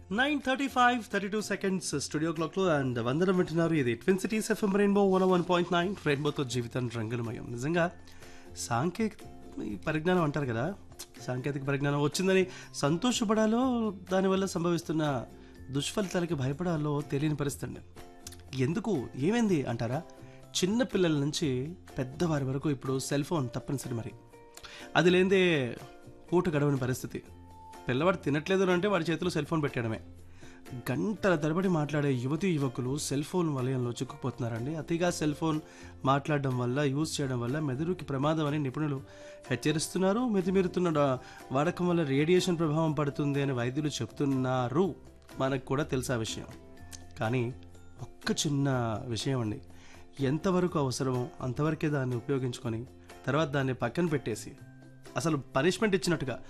nine thirty five thirty two seconds studio క్లాక్లో and వందనం వింటున్నారు ఇది twin cities FM rainbow one one point nine రెయిన్బోతో జీవితం రంగులమయం నిజంగా సాంకేతిక ఈ పరిజ్ఞానం అంటారు కదా సాంకేతిక పరిజ్ఞానం వచ్చిందని సంతోషపడాలో దానివల్ల సంభవిస్తున్న దుష్ఫలితాలకి భయపడాలో తెలియని పరిస్థితి అండి ఎందుకు ఏమైంది అంటారా చిన్న పిల్లల నుంచి పెద్దవారి వరకు ఇప్పుడు సెల్ ఫోన్ తప్పనిసరి మరి అది లేదే పూట గడవని పరిస్థితి పిల్లవాడు తినట్లేదు అని అంటే వాడి చేతిలో సెల్ ఫోన్ పెట్టడమే గంటల తరబడి మాట్లాడే యువతి యువకులు సెల్ ఫోన్ వలయంలో చిక్కుకుపోతున్నారండి అతిగా సెల్ ఫోన్ మాట్లాడడం వల్ల యూజ్ చేయడం వల్ల మెదడుకి ప్రమాదం అని నిపుణులు హెచ్చరిస్తున్నారు మితిమీరుతున్న డా- వాడకం వల్ల రేడియేషన్ ప్రభావం పడుతుంది అని వైద్యులు చెప్తున్నారు మనకు కూడా తెలుసా విషయం కానీ ఒక్క చిన్న విషయం అండి ఎంతవరకు అవసరమో అంతవరకే దాన్ని ఉపయోగించుకొని తర్వాత దాన్ని పక్కన పెట్టేసి అసలు పనిష్మెంట్ ఇచ్చినట్టుగా